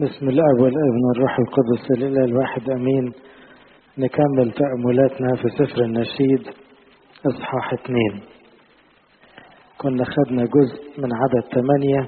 بسم الاب والابن والروح القدس الاله الواحد امين نكمل تأملاتنا في سفر النشيد اصحاح اتنين كنا خدنا جزء من عدد ثمانية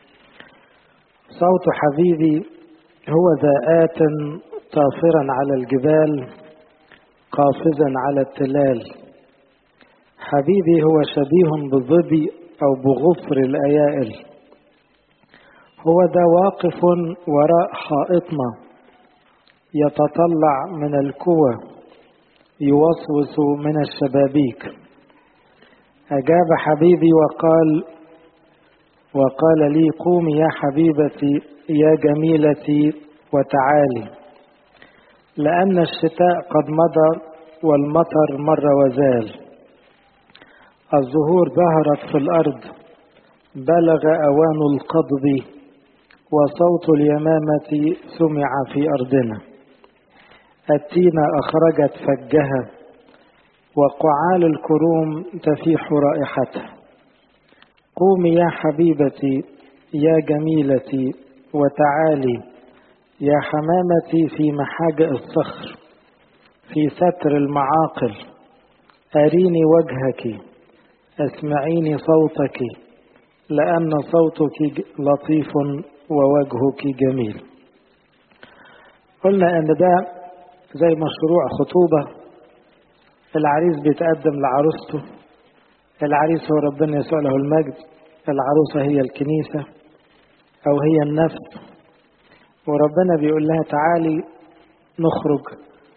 صوت حبيبي هو ذا آت طافرا على الجبال قافزا على التلال حبيبي هو شبيه بالظبي أو بغفر الأيائل هو ده واقف وراء حائطنا يتطلع من الكوى يوسوس من الشبابيك أجاب حبيبي وقال وقال لي قومي يا حبيبتي يا جميلتي وتعالي لأن الشتاء قد مضى والمطر مر وزال الزهور ظهرت في الأرض بلغ أوان القضب وصوت اليمامة سمع في أرضنا التينة أخرجت فجها وقعال الكروم تفيح رائحتها قومي يا حبيبتي يا جميلتي وتعالي يا حمامتي في محاجئ الصخر في ستر المعاقل أريني وجهك اسمعيني صوتك لأن صوتك لطيف ووجهك جميل قلنا أن ده زي مشروع خطوبة العريس بيتقدم لعروسته العريس هو ربنا يسوع له المجد العروسة هي الكنيسة أو هي النفس وربنا بيقول لها تعالي نخرج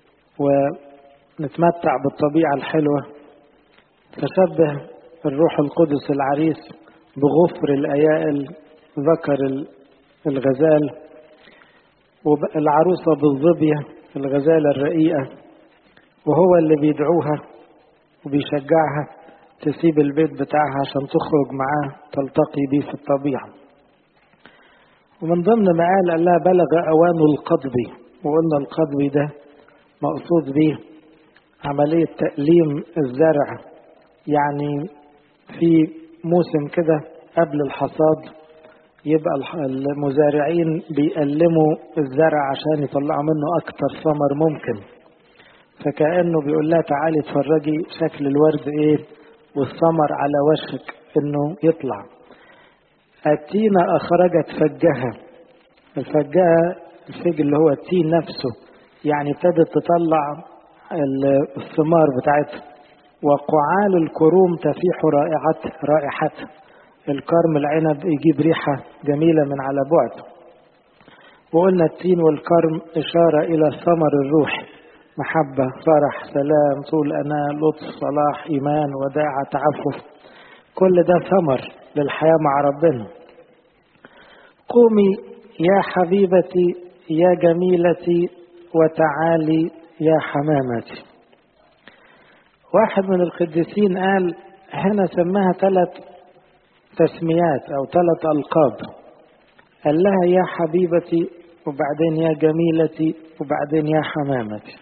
ونتمتع بالطبيعة الحلوة فشبه الروح القدس العريس بغفر الأيائل ذكر الغزال والعروسة بالظبية الغزالة الرقيقة وهو اللي بيدعوها وبيشجعها تسيب البيت بتاعها عشان تخرج معاه تلتقي بيه في الطبيعة ومن ضمن ما قال قال لها بلغ أوان القضب وقلنا القضب ده مقصود به عملية تأليم الزرع يعني في موسم كده قبل الحصاد يبقى المزارعين بيألموا الزرع عشان يطلعوا منه أكتر ثمر ممكن فكأنه بيقول لها تعالي اتفرجي شكل الورد ايه والثمر على وشك انه يطلع التينة أخرجت فجها الفجها الفج اللي هو التين نفسه يعني ابتدت تطلع الثمار بتاعتها وقعال الكروم تفيح رائحته رائحته الكرم العنب يجيب ريحة جميلة من على بعد وقلنا التين والكرم إشارة إلى الثمر الروحي محبة فرح سلام طول أناة لطف صلاح إيمان وداعة تعفف كل ده ثمر للحياة مع ربنا قومي يا حبيبتي يا جميلتي وتعالي يا حمامتي واحد من القديسين قال هنا سماها ثلاث تسميات أو ثلاث ألقاب قال لها يا حبيبتي وبعدين يا جميلتي وبعدين يا حمامتي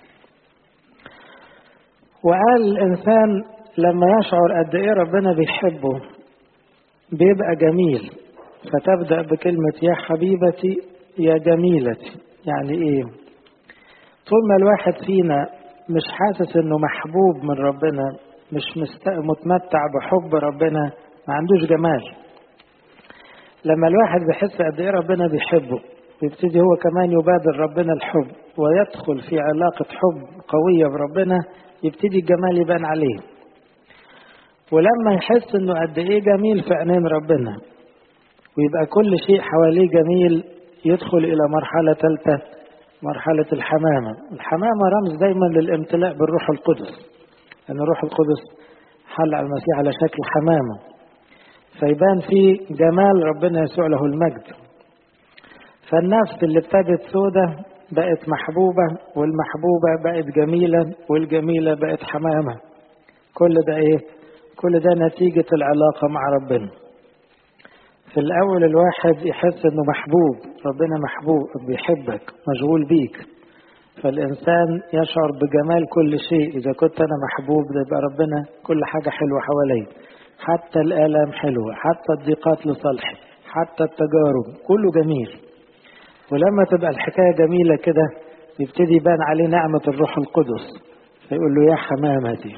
وقال الإنسان لما يشعر قد إيه ربنا بيحبه بيبقى جميل فتبدأ بكلمة يا حبيبتي يا جميلتي يعني إيه طول ما الواحد فينا مش حاسس إنه محبوب من ربنا مش متمتع بحب ربنا ما عندوش جمال لما الواحد بيحس قد ايه ربنا بيحبه يبتدي هو كمان يبادر ربنا الحب ويدخل في علاقة حب قوية بربنا يبتدي الجمال يبان عليه ولما يحس انه قد ايه جميل في عينين ربنا ويبقى كل شيء حواليه جميل يدخل الى مرحلة ثالثة مرحلة الحمامة الحمامة رمز دايما للامتلاء بالروح القدس لأن الروح القدس حل على المسيح على شكل حمامة فيبان فيه جمال ربنا يسوع له المجد فالنفس اللي ابتدت سودة بقت محبوبة والمحبوبة بقت جميلة والجميلة بقت حمامة كل ده ايه كل ده نتيجة العلاقة مع ربنا في الأول الواحد يحس إنه محبوب ربنا محبوب بيحبك مشغول بيك فالإنسان يشعر بجمال كل شيء إذا كنت أنا محبوب ده يبقى ربنا كل حاجة حلوة حواليا حتى الآلام حلوة حتى الضيقات لصالحي حتى التجارب كله جميل ولما تبقى الحكاية جميلة كده يبتدي يبان عليه نعمة الروح القدس فيقول له يا حمامتي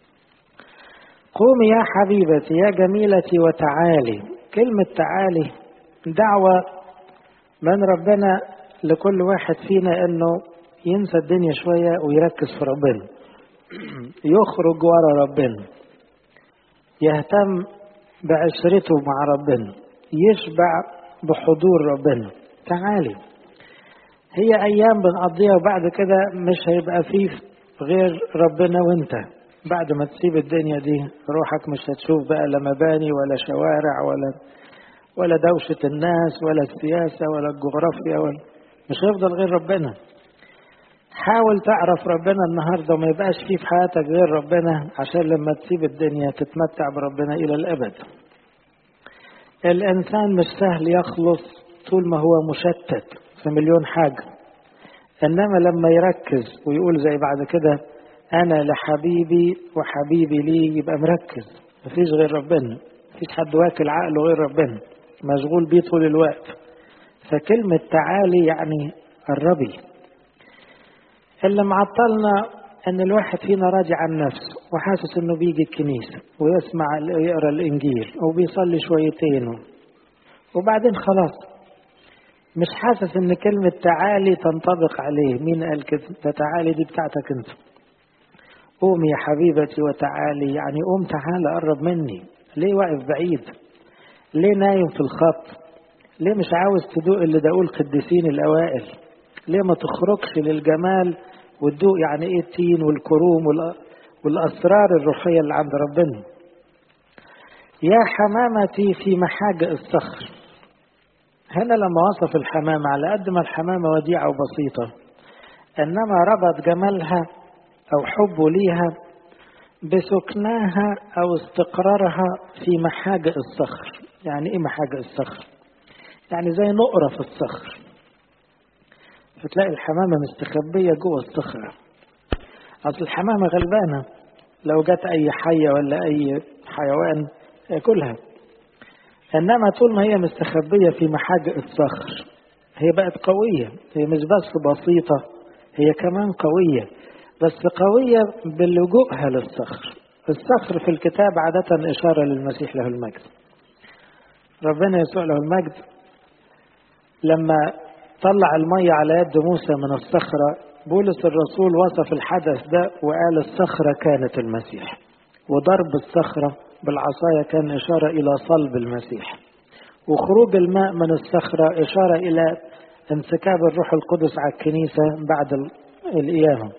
قومي يا حبيبتي يا جميلتي وتعالي كلمة تعالي دعوة من ربنا لكل واحد فينا انه ينسى الدنيا شوية ويركز في ربنا يخرج ورا ربنا يهتم بعشرته مع ربنا يشبع بحضور ربنا تعالي هي ايام بنقضيها وبعد كده مش هيبقى فيه غير ربنا وانت بعد ما تسيب الدنيا دي روحك مش هتشوف بقى لا مباني ولا شوارع ولا ولا دوشة الناس ولا السياسة ولا الجغرافيا ولا مش هيفضل غير ربنا حاول تعرف ربنا النهارده وما يبقاش فيه في حياتك غير ربنا عشان لما تسيب الدنيا تتمتع بربنا الى الابد. الانسان مش سهل يخلص طول ما هو مشتت في مليون حاجه. انما لما يركز ويقول زي بعد كده انا لحبيبي وحبيبي لي يبقى مركز مفيش غير ربنا مفيش حد واكل عقله غير ربنا مشغول بيه طول الوقت فكلمة تعالي يعني قربي اللي معطلنا ان الواحد فينا راجع عن نفسه وحاسس انه بيجي الكنيسة ويسمع يقرا الانجيل وبيصلي شويتين وبعدين خلاص مش حاسس ان كلمة تعالي تنطبق عليه مين قال كده ده تعالي دي بتاعتك انت قومي يا حبيبتي وتعالي يعني قوم تعالى قرب مني ليه واقف بعيد ليه نايم في الخط ليه مش عاوز تدوق اللي دقوه القديسين الاوائل ليه ما تخرجش للجمال وتدوق يعني ايه التين والكروم والاسرار الروحيه اللي عند ربنا يا حمامتي في محاجئ الصخر هنا لما وصف الحمامة على قد ما الحمامة وديعة وبسيطة إنما ربط جمالها أو حبه ليها بسكناها أو استقرارها في محاجئ الصخر يعني إيه محاجئ الصخر يعني زي نقرة في الصخر فتلاقي الحمامة مستخبية جوه الصخرة أصل الحمامة غلبانة لو جت أي حية ولا أي حيوان ياكلها إنما طول ما هي مستخبية في محاجئ الصخر هي بقت قوية هي مش بس بسيطة هي كمان قوية بس قوية بلجوءها للصخر الصخر في الكتاب عادة إشارة للمسيح له المجد ربنا يسوع له المجد لما طلع المية على يد موسى من الصخرة بولس الرسول وصف الحدث ده وقال الصخرة كانت المسيح وضرب الصخرة بالعصاية كان إشارة إلى صلب المسيح وخروج الماء من الصخرة إشارة إلى انسكاب الروح القدس على الكنيسة بعد القيامة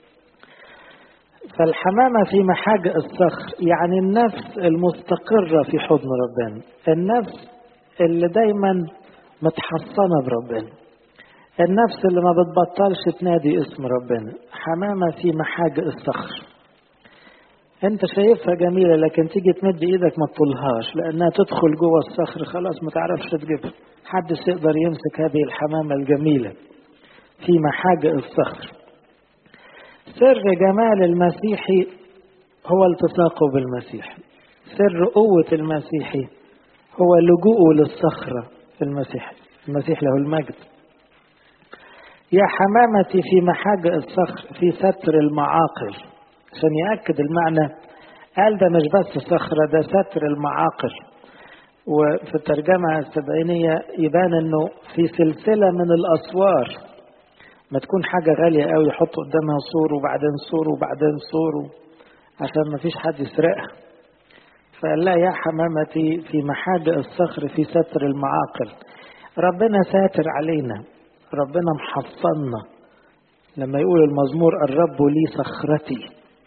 فالحمامة في محاجئ الصخر يعني النفس المستقرة في حضن ربنا النفس اللي دايما متحصنة بربنا النفس اللي ما بتبطلش تنادي اسم ربنا حمامة في محاجئ الصخر انت شايفها جميلة لكن تيجي تمد ايدك ما تطولهاش لانها تدخل جوه الصخر خلاص ما تعرفش تجيبها محدش يقدر يمسك هذه الحمامة الجميلة في محاجئ الصخر سر جمال المسيحي هو التصاقه بالمسيح سر قوة المسيحي هو لجوءه للصخرة في المسيح المسيح له المجد يا حمامتي في محاجئ الصخر في ستر المعاقل عشان يأكد المعنى قال ده مش بس صخرة ده ستر المعاقل وفي الترجمة السبعينية يبان انه في سلسلة من الأسوار ما تكون حاجة غالية قوي يحطوا قدامها سور وبعدين سور وبعدين سور عشان ما فيش حد يسرقها فقال لا يا حمامتي في محاجئ الصخر في ستر المعاقل ربنا ساتر علينا ربنا محصنا لما يقول المزمور الرب لي صخرتي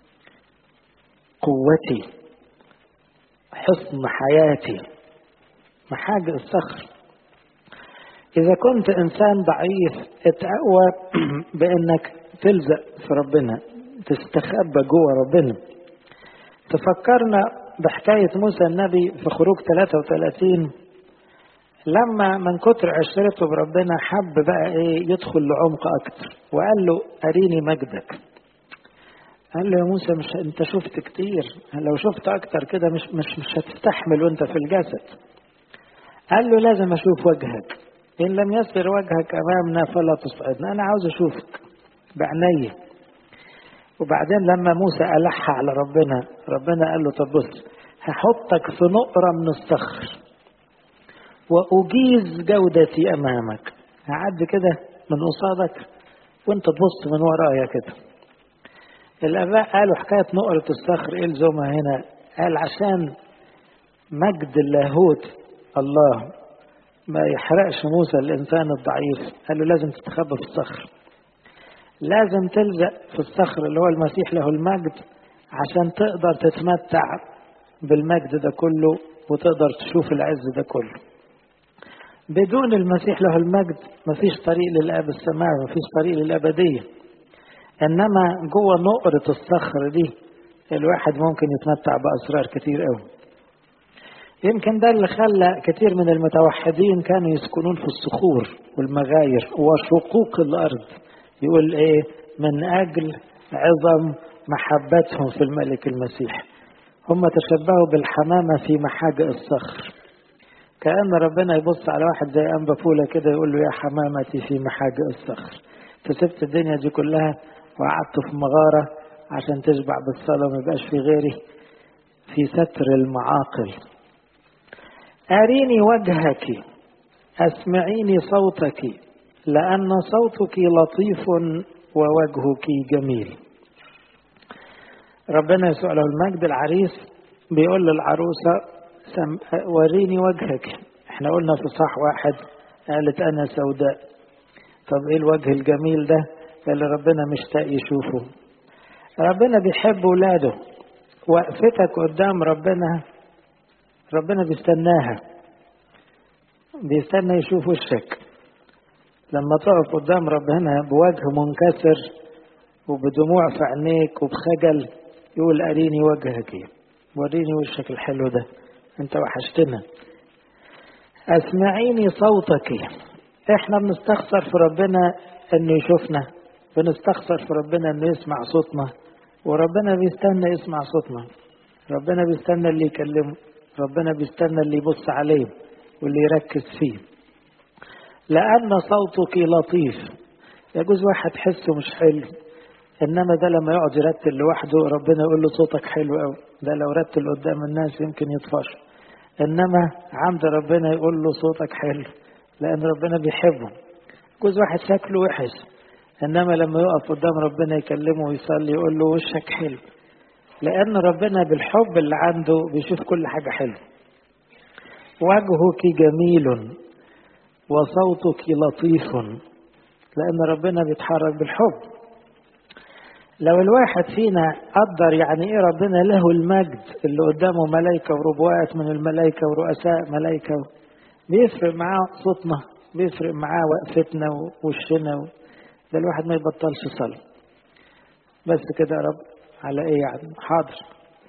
قوتي حصن حياتي محاجئ الصخر إذا كنت إنسان ضعيف اتقوى بإنك تلزق في ربنا تستخبى جوه ربنا تفكرنا بحكاية موسى النبي في خروج 33 لما من كتر عشرته بربنا حب بقى ايه يدخل لعمق اكتر وقال له اريني مجدك قال له يا موسى مش انت شفت كتير لو شفت اكتر كده مش مش مش هتستحمل وانت في الجسد قال له لازم اشوف وجهك إن لم يسر وجهك أمامنا فلا تصعدنا أنا عاوز أشوفك بعيني وبعدين لما موسى ألح على ربنا ربنا قال له طب بص هحطك في نقرة من الصخر وأجيز جودتي أمامك هعدي كده من قصادك وانت تبص من ورايا كده الآباء قالوا حكاية نقرة الصخر إيه لزومها هنا قال عشان مجد اللاهوت الله ما يحرقش موسى الإنسان الضعيف قال له لازم تستخبى في الصخر لازم تلزق في الصخر اللي هو المسيح له المجد عشان تقدر تتمتع بالمجد ده كله وتقدر تشوف العز ده كله بدون المسيح له المجد مفيش طريق للآب السماوي مفيش طريق للأبدية إنما جوه نقرة الصخر دي الواحد ممكن يتمتع بأسرار كتير قوي يمكن ده اللي خلى كتير من المتوحدين كانوا يسكنون في الصخور والمغاير وشقوق الأرض يقول إيه من أجل عظم محبتهم في الملك المسيح هم تشبهوا بالحمامة في محاجئ الصخر كأن ربنا يبص على واحد زي أنبا فولة كده يقول له يا حمامتي في محاجئ الصخر تسبت الدنيا دي كلها وقعدت في مغارة عشان تشبع بالصلاة وما يبقاش في غيري في ستر المعاقل أريني وجهك أسمعيني صوتك لأن صوتك لطيف ووجهك جميل ربنا يسوع له المجد العريس بيقول للعروسة سم... وريني وجهك احنا قلنا في صح واحد قالت أنا سوداء طب ايه الوجه الجميل ده اللي ربنا مشتاق يشوفه ربنا بيحب ولاده وقفتك قدام ربنا ربنا بيستناها بيستنى يشوف وشك لما تقف قدام ربنا بوجه منكسر وبدموع في عينيك وبخجل يقول أريني وجهك وريني وشك الحلو ده انت وحشتنا اسمعيني صوتك احنا بنستخسر في ربنا انه يشوفنا بنستخسر في ربنا انه يسمع صوتنا وربنا بيستنى يسمع صوتنا ربنا بيستنى اللي يكلمه ربنا بيستنى اللي يبص عليه واللي يركز فيه لأن صوتك لطيف يجوز واحد حسه مش حلو إنما ده لما يقعد يرتل لوحده ربنا يقول له صوتك حلو قوي ده لو رتل قدام الناس يمكن يطفش إنما عند ربنا يقول له صوتك حلو لأن ربنا بيحبه جوز واحد شكله وحش إنما لما يقف قدام ربنا يكلمه ويصلي يقول له وشك حلو لأن ربنا بالحب اللي عنده بيشوف كل حاجة حلوة وجهك جميل وصوتك لطيف لأن ربنا بيتحرك بالحب لو الواحد فينا قدر يعني ايه ربنا له المجد اللي قدامه ملائكة وربوات من الملائكة ورؤساء ملائكة بيفرق معاه صوتنا بيفرق معاه وقفتنا ووشنا ده الواحد ما يبطلش صلاة بس كده يا رب على ايه يعني حاضر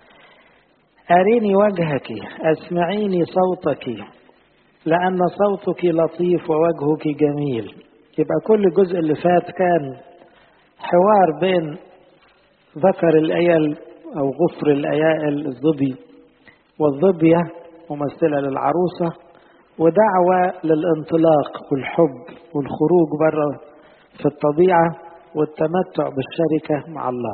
أريني وجهك أسمعيني صوتك لأن صوتك لطيف ووجهك جميل يبقى كل جزء اللي فات كان حوار بين ذكر الأيل أو غفر الأيائل الظبي والظبية ممثلة للعروسة ودعوة للانطلاق والحب والخروج بره في الطبيعة والتمتع بالشركة مع الله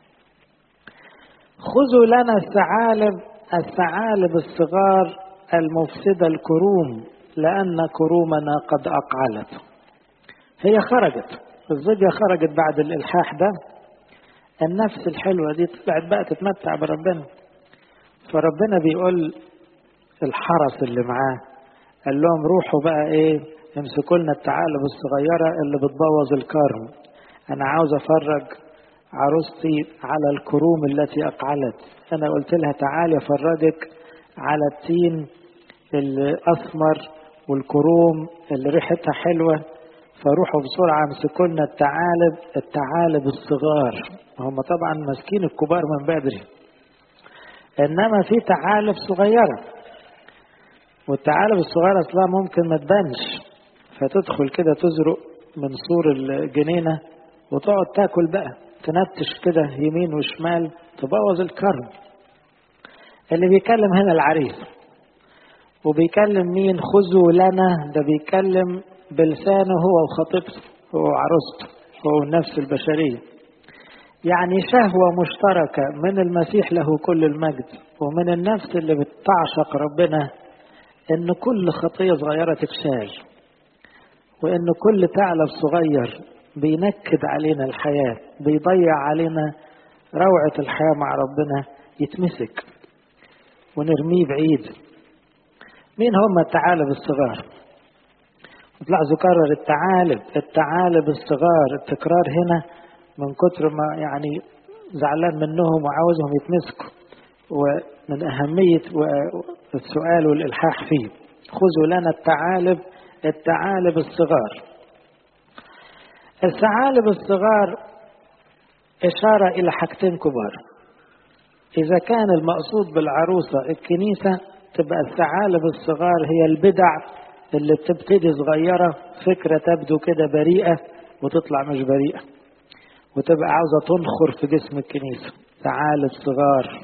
خذوا لنا الثعالب الثعالب الصغار المفسدة الكروم لأن كرومنا قد أقعلت هي خرجت الزوجة خرجت بعد الإلحاح ده النفس الحلوة دي طلعت بقى تتمتع بربنا فربنا بيقول الحرس اللي معاه قال لهم روحوا بقى ايه امسكوا لنا الثعالب الصغيرة اللي بتبوظ الكرم انا عاوز افرج عروستي على الكروم التي اقعلت انا قلت لها تعالي افرجك على التين الاسمر والكروم اللي ريحتها حلوه فروحوا بسرعه امسكوا لنا الثعالب الثعالب الصغار هم طبعا ماسكين الكبار من بدري انما في ثعالب صغيره والثعالب الصغيره اصلا ممكن ما تبانش فتدخل كده تزرق من سور الجنينه وتقعد تاكل بقى تنتش كده يمين وشمال تبوظ الكرم اللي بيكلم هنا العريس وبيكلم مين خذوا لنا ده بيكلم بلسانه هو وخطيبته هو وعروسته هو النفس البشرية يعني شهوة مشتركة من المسيح له كل المجد ومن النفس اللي بتعشق ربنا ان كل خطية صغيرة تتشال وان كل ثعلب صغير بينكد علينا الحياة بيضيع علينا روعة الحياة مع ربنا يتمسك ونرميه بعيد مين هم الثعالب الصغار تلاحظوا كرر الثعالب الثعالب الصغار التكرار هنا من كتر ما يعني زعلان منهم وعاوزهم يتمسكوا ومن أهمية السؤال والإلحاح فيه خذوا لنا الثعالب الثعالب الصغار الثعالب الصغار إشارة إلى حاجتين كبار إذا كان المقصود بالعروسة الكنيسة تبقى الثعالب الصغار هي البدع اللي بتبتدي صغيرة فكرة تبدو كده بريئة وتطلع مش بريئة وتبقى عاوزة تنخر في جسم الكنيسة ثعالب صغار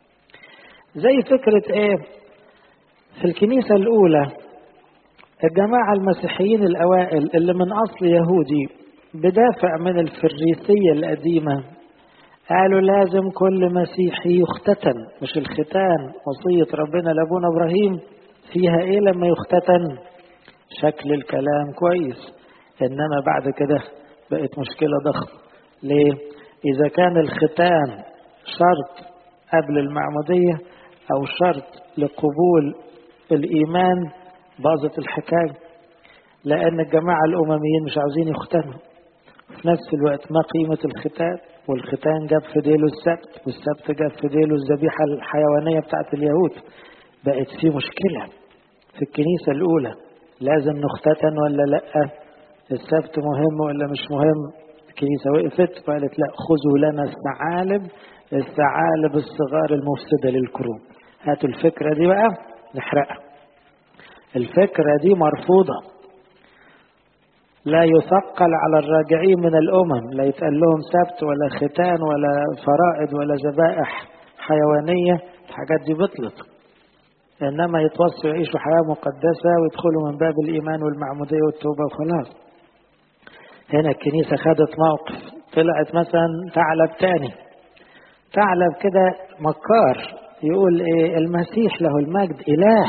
زي فكرة ايه في الكنيسة الأولى الجماعة المسيحيين الأوائل اللي من أصل يهودي بدافع من الفريسية القديمة قالوا لازم كل مسيحي يختتن مش الختان وصية ربنا لأبونا إبراهيم فيها إيه لما يختتن شكل الكلام كويس إنما بعد كده بقت مشكلة ضخمة ليه إذا كان الختان شرط قبل المعمودية أو شرط لقبول الإيمان باظت الحكاية لأن الجماعة الأمميين مش عاوزين يختنوا في نفس الوقت ما قيمة الختان والختان جاب في ديله السبت والسبت جاب في ديله الذبيحة الحيوانية بتاعت اليهود بقت في مشكلة في الكنيسة الأولى لازم نختتن ولا لأ السبت مهم ولا مش مهم الكنيسة وقفت وقالت لا خذوا لنا الثعالب الثعالب الصغار المفسدة للكروم هاتوا الفكرة دي بقى نحرقها الفكرة دي مرفوضة لا يثقل على الراجعين من الأمم لا يتقال لهم سبت ولا ختان ولا فرائض ولا ذبائح حيوانية الحاجات دي بطلت إنما يتوصوا يعيشوا حياة مقدسة ويدخلوا من باب الإيمان والمعمودية والتوبة وخلاص هنا الكنيسة خدت موقف طلعت مثلا ثعلب تاني ثعلب كده مكار يقول إيه المسيح له المجد إله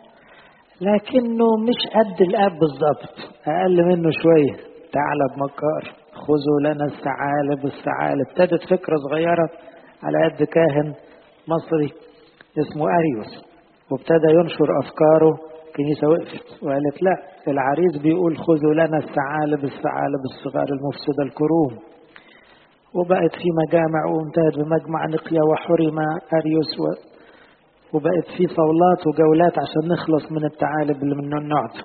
لكنه مش قد الاب بالظبط اقل منه شويه ثعلب مكار خذوا لنا الثعالب الثعالب ابتدت فكره صغيره على قد كاهن مصري اسمه اريوس وابتدى ينشر افكاره الكنيسه وقفت وقالت لا العريس بيقول خذوا لنا الثعالب الثعالب الصغار المفسده الكروم وبقت في مجامع وانتهت بمجمع نقيا وحرم اريوس و وبقت في صولات وجولات عشان نخلص من الثعالب اللي من النوع ده.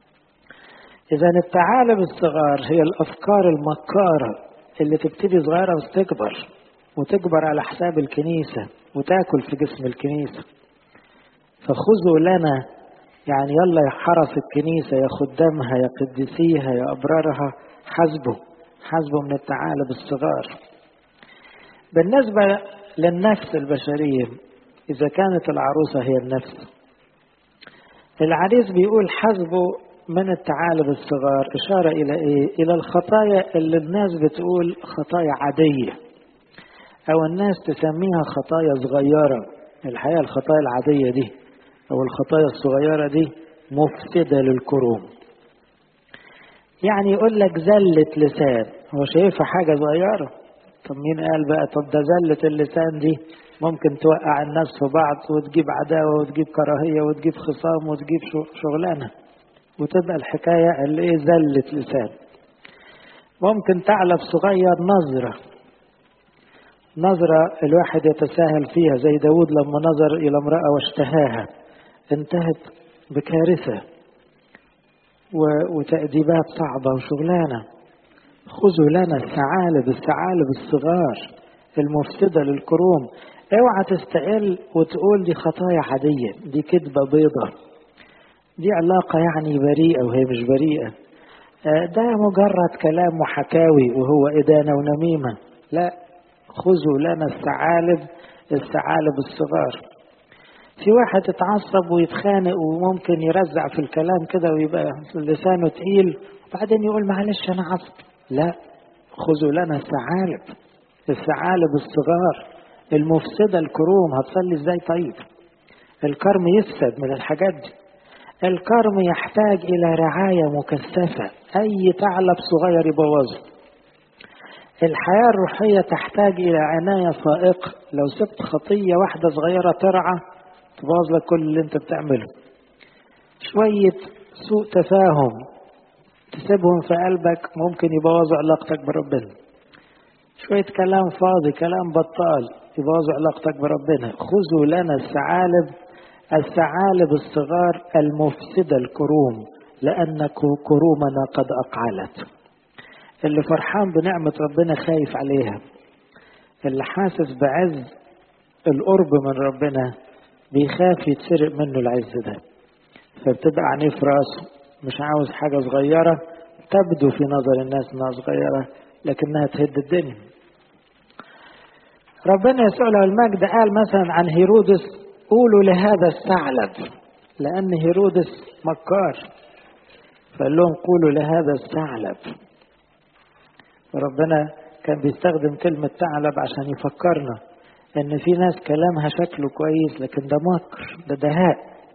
إذا الثعالب الصغار هي الأفكار المكارة اللي تبتدي صغيرة بس تكبر وتكبر على حساب الكنيسة وتاكل في جسم الكنيسة. فخذوا لنا يعني يلا يا حرس الكنيسة يا خدامها يا قديسيها يا أبرارها حسبوا حسبوا من الثعالب الصغار. بالنسبة للنفس البشرية إذا كانت العروسة هي النفس العريس بيقول حسبه من الثعالب الصغار إشارة إلى إيه؟ إلى الخطايا اللي الناس بتقول خطايا عادية أو الناس تسميها خطايا صغيرة الحقيقة الخطايا العادية دي أو الخطايا الصغيرة دي مفسدة للكروم يعني يقول لك زلة لسان هو شايفها حاجة صغيرة طب مين قال بقى طب ده زلة اللسان دي ممكن توقع الناس في بعض وتجيب عداوة وتجيب كراهية وتجيب خصام وتجيب شغلانة وتبقى الحكاية اللي ايه زلة لسان ممكن تعلب صغير نظرة نظرة الواحد يتساهل فيها زي داود لما نظر إلى امرأة واشتهاها انتهت بكارثة وتأديبات صعبة وشغلانة خذوا لنا الثعالب الثعالب الصغار المفسدة للكروم اوعى تستقل وتقول دي خطايا عادية دي كذبة بيضة دي علاقة يعني بريئة وهي مش بريئة ده مجرد كلام وحكاوي وهو إدانة ونميمة لا خذوا لنا الثعالب الثعالب الصغار في واحد اتعصب ويتخانق وممكن يرزع في الكلام كده ويبقى لسانه تقيل وبعدين يقول معلش انا عصب لا خذوا لنا الثعالب الثعالب الصغار المفسده الكروم هتصلي ازاي طيب الكرم يفسد من الحاجات دي الكرم يحتاج الى رعايه مكثفه اي ثعلب صغير يبوظه الحياه الروحيه تحتاج الى عنايه فائقه لو سبت خطيه واحده صغيره ترعى تبوظ لك كل اللي انت بتعمله شويه سوء تفاهم تسيبهم في قلبك ممكن يبوظوا علاقتك بربنا شوية كلام فاضي كلام بطال يبوظوا علاقتك بربنا خذوا لنا الثعالب الثعالب الصغار المفسدة الكروم لأن كرومنا قد أقعلت اللي فرحان بنعمة ربنا خايف عليها اللي حاسس بعز القرب من ربنا بيخاف يتسرق منه العز ده فبتبقى عينيه في راسه مش عاوز حاجة صغيرة تبدو في نظر الناس انها صغيرة لكنها تهد الدنيا ربنا يسوع له المجد قال مثلا عن هيرودس قولوا لهذا الثعلب لأن هيرودس مكار فقال لهم قولوا لهذا الثعلب وربنا كان بيستخدم كلمة ثعلب عشان يفكرنا إن في ناس كلامها شكله كويس لكن ده مكر ده دهاء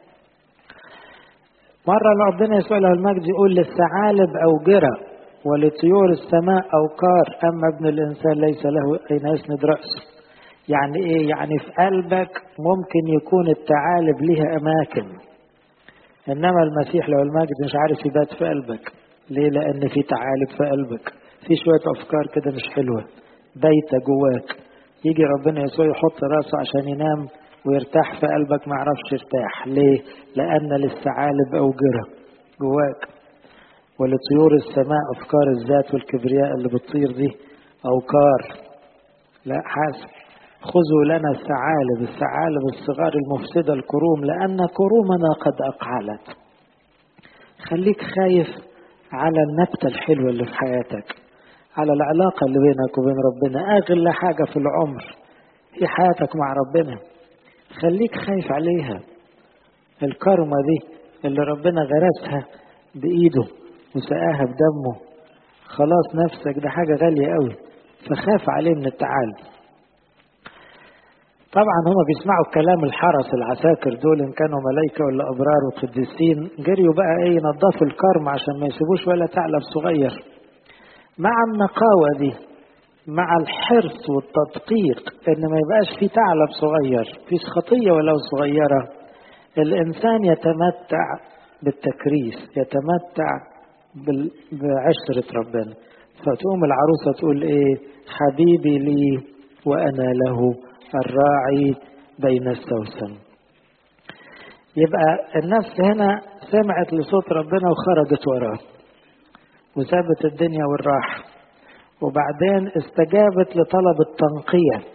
مرة ربنا يسوع له المجد يقول للثعالب أوجرة ولطيور السماء أوقار أما ابن الإنسان ليس له أين يسند رأسه يعني إيه؟ يعني في قلبك ممكن يكون الثعالب ليها أماكن إنما المسيح له المجد مش عارف يبات في قلبك ليه؟ لأن في ثعالب في قلبك في شوية أفكار كده مش حلوة بايتة جواك يجي ربنا يسوع يحط راسه عشان ينام ويرتاح في قلبك ما عرفش يرتاح ليه لأن للثعالب أوجرة جواك ولطيور السماء أفكار الذات والكبرياء اللي بتطير دي أوكار لا حاسب خذوا لنا الثعالب الثعالب الصغار المفسدة الكروم لأن كرومنا قد أقعلت خليك خايف على النبتة الحلوة اللي في حياتك على العلاقة اللي بينك وبين ربنا أغلى حاجة في العمر هي حياتك مع ربنا خليك خايف عليها الكرمة دي اللي ربنا غرسها بإيده وسقاها بدمه خلاص نفسك ده حاجة غالية قوي فخاف عليه من التعالي طبعا هما بيسمعوا كلام الحرس العساكر دول ان كانوا ملائكه ولا ابرار وقديسين جريوا بقى ايه ينظفوا الكرم عشان ما يسيبوش ولا ثعلب صغير مع النقاوه دي مع الحرص والتدقيق ان ما يبقاش في ثعلب صغير فيش خطيه ولو صغيره الانسان يتمتع بالتكريس يتمتع بعشره ربنا فتقوم العروسه تقول ايه حبيبي لي وانا له الراعي بين السوسن يبقى النفس هنا سمعت لصوت ربنا وخرجت وراه وسابت الدنيا والراحة وبعدين استجابت لطلب التنقية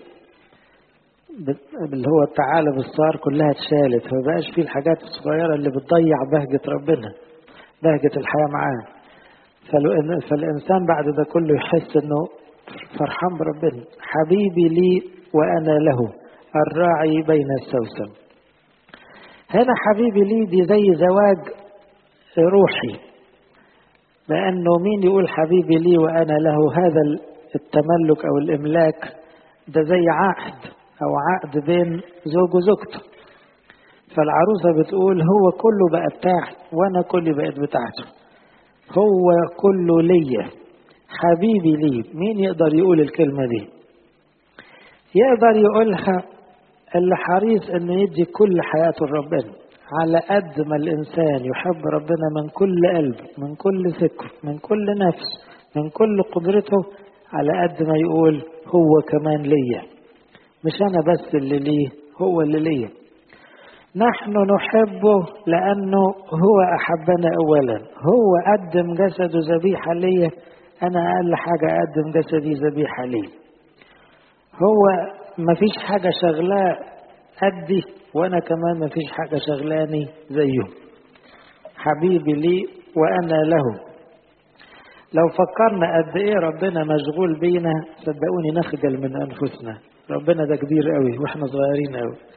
اللي هو التعالب الصار كلها اتشالت فما بقاش فيه الحاجات الصغيرة اللي بتضيع بهجة ربنا بهجة الحياة معاه فالإنسان بعد ده كله يحس إنه فرحان بربنا حبيبي لي وأنا له الراعي بين السوسن هنا حبيبي لي دي زي زواج روحي لأنه مين يقول حبيبي لي وأنا له هذا التملك أو الإملاك ده زي عقد أو عقد بين زوج وزوجته فالعروسة بتقول هو كله بقى بتاعي وأنا كلي بقت بتاعته هو كله ليا حبيبي لي مين يقدر يقول الكلمة دي يقدر يقولها اللي حريص انه يدي كل حياته لربنا على قد ما الانسان يحب ربنا من كل قلب من كل فكر من كل نفس من كل قدرته على قد ما يقول هو كمان ليا مش انا بس اللي ليه هو اللي ليا نحن نحبه لانه هو احبنا اولا هو قدم جسده ذبيحه ليا انا اقل حاجه اقدم جسدي ذبيحه ليه هو ما فيش حاجة شغلاه قدي وأنا كمان ما فيش حاجة شغلاني زيه حبيبي لي وأنا له لو فكرنا قد إيه ربنا مشغول بينا صدقوني نخجل من أنفسنا ربنا ده كبير قوي وإحنا صغيرين قوي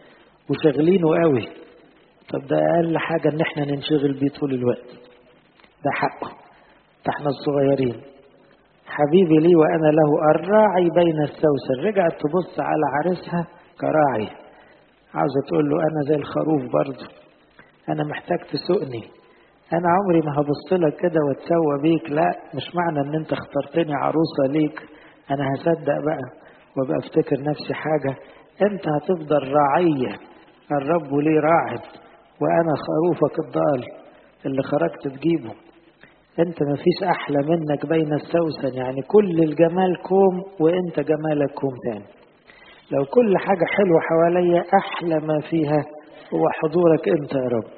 وشغلينه قوي طب ده اقل حاجة ان احنا ننشغل بيه طول الوقت ده حقه ده احنا الصغيرين حبيبي لي وانا له الراعي بين السوسن رجعت تبص على عريسها كراعي عاوزة تقول له انا زي الخروف برضه انا محتاج تسوقني انا عمري ما هبص لك كده واتسوى بيك لا مش معنى ان انت اخترتني عروسة ليك انا هصدق بقى وابقى افتكر نفسي حاجة انت هتفضل راعية الرب لي راعد وانا خروفك الضال اللي خرجت تجيبه انت ما فيش احلى منك بين السوسن يعني كل الجمال كوم وانت جمالك كوم تاني لو كل حاجة حلوة حواليا احلى ما فيها هو حضورك انت يا رب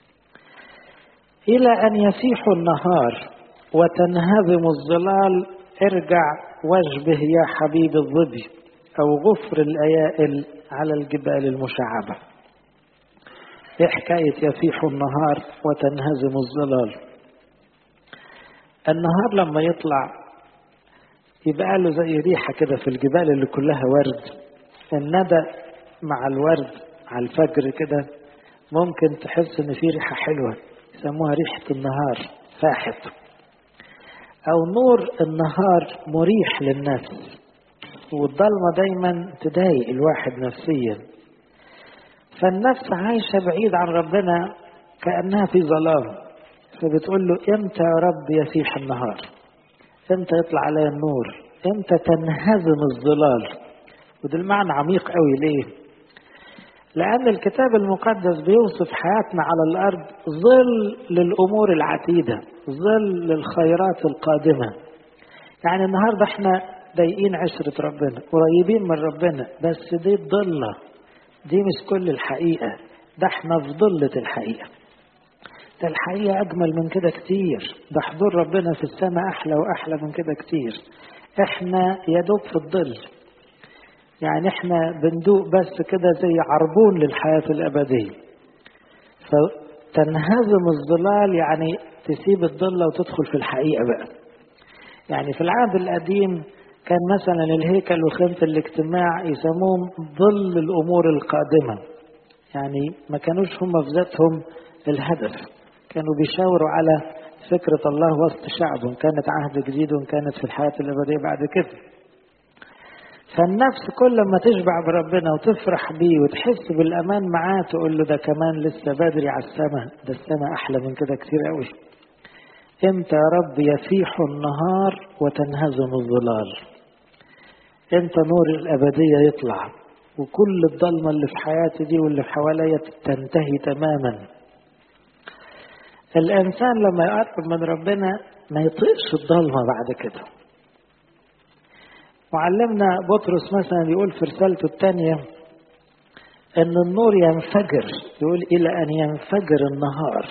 الى ان يسيح النهار وتنهزم الظلال ارجع واشبه يا حبيب الظبي او غفر الايائل على الجبال المشعبة ايه حكاية يفيح النهار وتنهزم الظلال النهار لما يطلع يبقى له زي ريحة كده في الجبال اللي كلها ورد الندى مع الورد على الفجر كده ممكن تحس ان في ريحة حلوة يسموها ريحة النهار فاحت او نور النهار مريح للنفس والضلمة دايما تضايق الواحد نفسيا فالنفس عايشة بعيد عن ربنا كأنها في ظلام فبتقول له امتى يا رب يسيح النهار امتى يطلع عليا النور امتى تنهزم الظلال وده المعنى عميق قوي ليه لأن الكتاب المقدس بيوصف حياتنا على الأرض ظل للأمور العتيدة ظل للخيرات القادمة يعني النهاردة احنا ضايقين عشرة ربنا قريبين من ربنا بس دي الضلة دي مش كل الحقيقة ده احنا في ضلة الحقيقة ده الحقيقة أجمل من كده كتير ده حضور ربنا في السماء أحلى وأحلى من كده كتير احنا يدوب في الظل يعني احنا بندوق بس كده زي عربون للحياة الأبدية فتنهزم الظلال يعني تسيب الضلة وتدخل في الحقيقة بقى يعني في العهد القديم كان مثلا الهيكل وخيمة الاجتماع يسموهم ظل الأمور القادمة يعني ما كانوش هم في ذاتهم الهدف كانوا بيشاوروا على فكرة الله وسط شعبهم كانت عهد جديد وكانت في الحياة الأبدية بعد كده فالنفس كل ما تشبع بربنا وتفرح بيه وتحس بالأمان معاه تقول له ده كمان لسه بدري على السماء ده السماء أحلى من كده كتير قوي امتى يا رب يفيح النهار وتنهزم الظلال امتى نور الأبدية يطلع وكل الضلمة اللي في حياتي دي واللي في حواليا تنتهي تماما الإنسان لما يقرب من ربنا ما يطيقش الضلمة بعد كده معلمنا بطرس مثلا يقول في رسالته الثانية أن النور ينفجر يقول إلى أن ينفجر النهار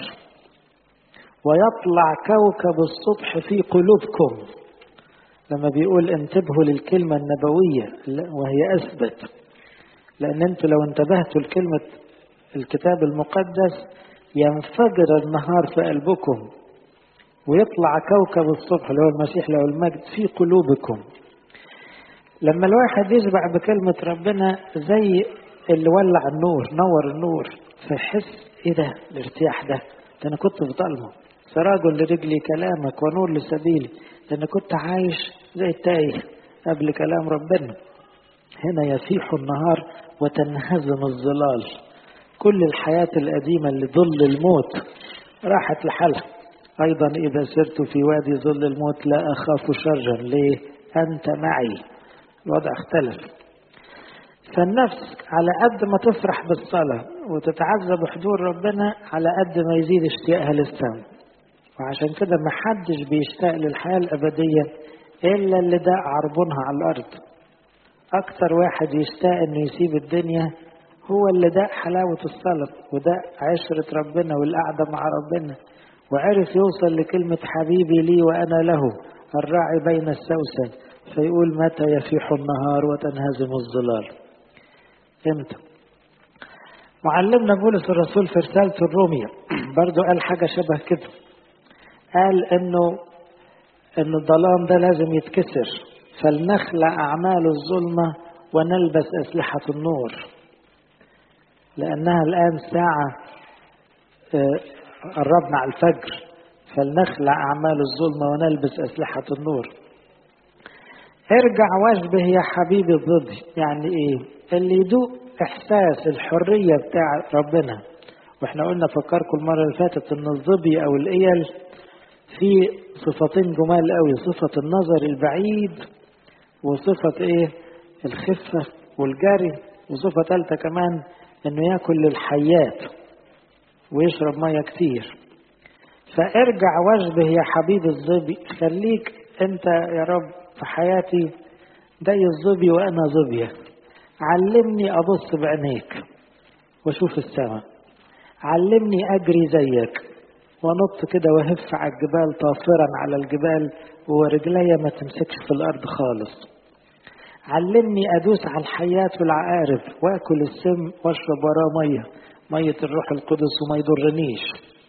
ويطلع كوكب الصبح في قلوبكم لما بيقول انتبهوا للكلمة النبوية وهي أثبت لأن أنتوا لو انتبهتوا لكلمة الكتاب المقدس ينفجر النهار في قلبكم ويطلع كوكب الصبح اللي هو المسيح له المجد في قلوبكم لما الواحد يشبع بكلمة ربنا زي اللي ولع النور نور النور فيحس ايه ده الارتياح ده ده انا كنت في ضلمه سراج لرجلي كلامك ونور لسبيلي ده انا كنت عايش زي التايه قبل كلام ربنا هنا يفيح النهار وتنهزم الظلال كل الحياة القديمة اللي ظل الموت راحت لحالها أيضا إذا سرت في وادي ظل الموت لا أخاف شرا ليه أنت معي الوضع اختلف فالنفس على قد ما تفرح بالصلاة وتتعزى بحضور ربنا على قد ما يزيد اشتياقها للسماء وعشان كده ما حدش بيشتاق للحياة الأبدية إلا اللي ده عربونها على الأرض أكتر واحد يشتاق إنه يسيب الدنيا هو اللي ده حلاوة الصلاة وده عشرة ربنا والقعدة مع ربنا وعرف يوصل لكلمة حبيبي لي وأنا له الراعي بين السوسن فيقول متى يفيح النهار وتنهزم الظلال امتى معلمنا بولس الرسول في رسالة الرومية برضو قال حاجة شبه كده قال انه ان الظلام ده لازم يتكسر فلنخلع اعمال الظلمة ونلبس اسلحة النور لأنها الآن ساعة قربنا على الفجر فلنخلع أعمال الظلمة ونلبس أسلحة النور ارجع واشبه يا حبيبي الظبي يعني ايه اللي يدوق احساس الحرية بتاع ربنا واحنا قلنا فكركم المرة اللي فاتت ان الظبي او الايل في صفتين جمال قوي صفة النظر البعيد وصفة ايه الخفة والجري وصفة ثالثة كمان انه ياكل الحيات ويشرب مية كتير فارجع واشبه يا حبيب الظبي خليك انت يا رب في حياتي زي الظبي وانا ظبيه علمني ابص بعينيك واشوف السماء علمني اجري زيك ونط كده واهف على الجبال طافرا على الجبال ورجليا ما تمسكش في الارض خالص علمني ادوس على الحيات والعقارب واكل السم واشرب وراه ميه ميه الروح القدس وما يضرنيش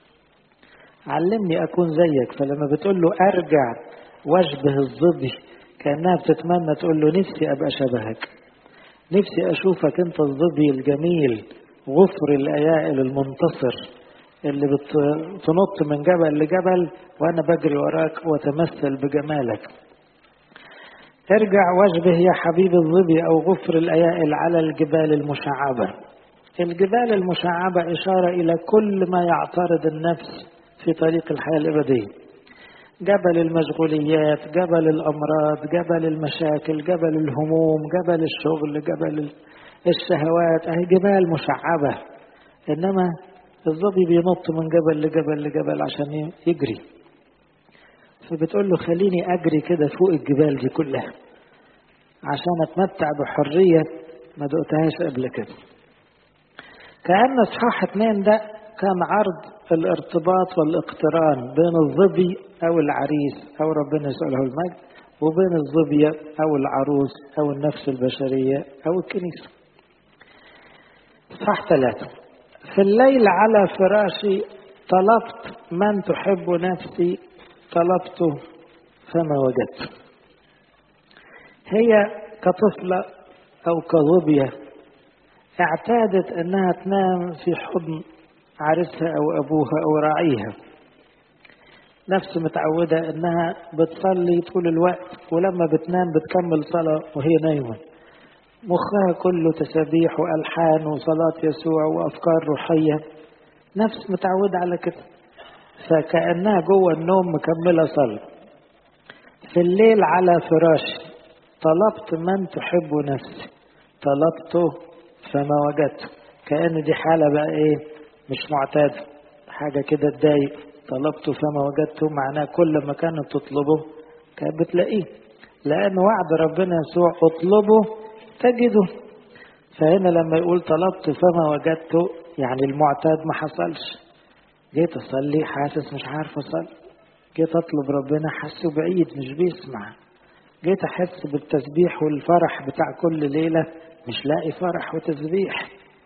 علمني اكون زيك فلما بتقول له ارجع واشبه الظبي كانها بتتمنى تقول له نفسي ابقى شبهك نفسي اشوفك انت الظبي الجميل غفر الايائل المنتصر اللي بتنط من جبل لجبل وانا بجري وراك واتمثل بجمالك ارجع واشبه يا حبيب الظبي او غفر الايائل على الجبال المشعبه الجبال المشعبه اشاره الى كل ما يعترض النفس في طريق الحياه الابديه جبل المشغوليات جبل الامراض جبل المشاكل جبل الهموم جبل الشغل جبل الشهوات اهي جبال مشعبه انما الظبي بينط من جبل لجبل لجبل عشان يجري فبتقول له خليني اجري كده فوق الجبال دي كلها عشان اتمتع بحريه ما دقتهاش قبل كده كأن اصحاح اتنين ده كان عرض الارتباط والاقتران بين الظبي او العريس او ربنا يسأله المجد وبين الظبية او العروس او النفس البشرية او الكنيسة صح ثلاثة في الليل على فراشي طلبت من تحب نفسي طلبته فما وجدت هي كطفلة أو كظبية اعتادت أنها تنام في حضن عرسها أو أبوها أو راعيها نفس متعودة أنها بتصلي طول الوقت ولما بتنام بتكمل صلاة وهي نايمة مخها كله تسابيح وألحان وصلاة يسوع وأفكار روحية نفس متعودة على كده فكأنها جوه النوم مكملة صلاة في الليل على فراشي طلبت من تحب نفسي طلبته فما وجدته كأن دي حالة بقى ايه مش معتادة حاجة كده تضايق طلبته فما وجدته معناه كل ما كانت تطلبه كانت بتلاقيه لأن وعد ربنا يسوع اطلبه تجده فهنا لما يقول طلبت فما وجدته يعني المعتاد ما حصلش جيت اصلي حاسس مش عارف اصلي جيت اطلب ربنا حاسه بعيد مش بيسمع جيت احس بالتسبيح والفرح بتاع كل ليله مش لاقي فرح وتسبيح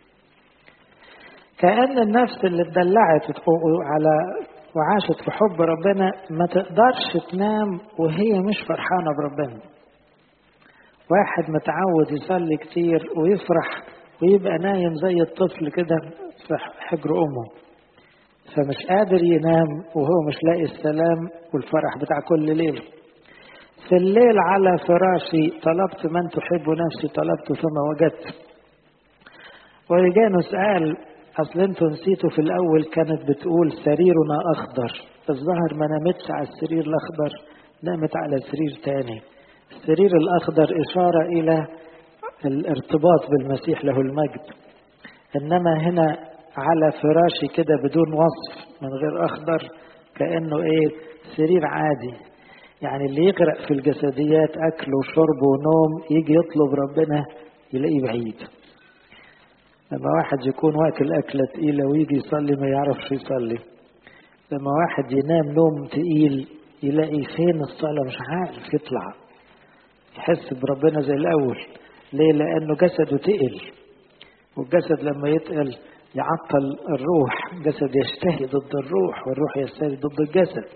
كأن النفس اللي اتدلعت على وعاشت في حب ربنا ما تقدرش تنام وهي مش فرحانة بربنا واحد متعود يصلي كتير ويفرح ويبقى نايم زي الطفل كده في حجر أمه فمش قادر ينام وهو مش لاقي السلام والفرح بتاع كل ليلة في الليل على فراشي طلبت من تحب نفسي طلبت فما وجدت ويجانوس قال اصل انتوا نسيتوا في الاول كانت بتقول سريرنا اخضر الظهر ما نامتش على السرير الاخضر نامت على سرير تاني السرير الاخضر اشاره الى الارتباط بالمسيح له المجد انما هنا على فراشي كده بدون وصف من غير اخضر كانه ايه سرير عادي يعني اللي يغرق في الجسديات اكل وشرب ونوم يجي يطلب ربنا يلاقيه بعيد لما واحد يكون واكل أكلة تقيلة ويجي يصلي ما يعرفش يصلي لما واحد ينام نوم تقيل يلاقي فين الصلاة مش عارف يطلع يحس بربنا زي الأول ليه لأنه جسده تقل والجسد لما يتقل يعطل الروح الجسد يشتهي ضد الروح والروح يشتهي ضد الجسد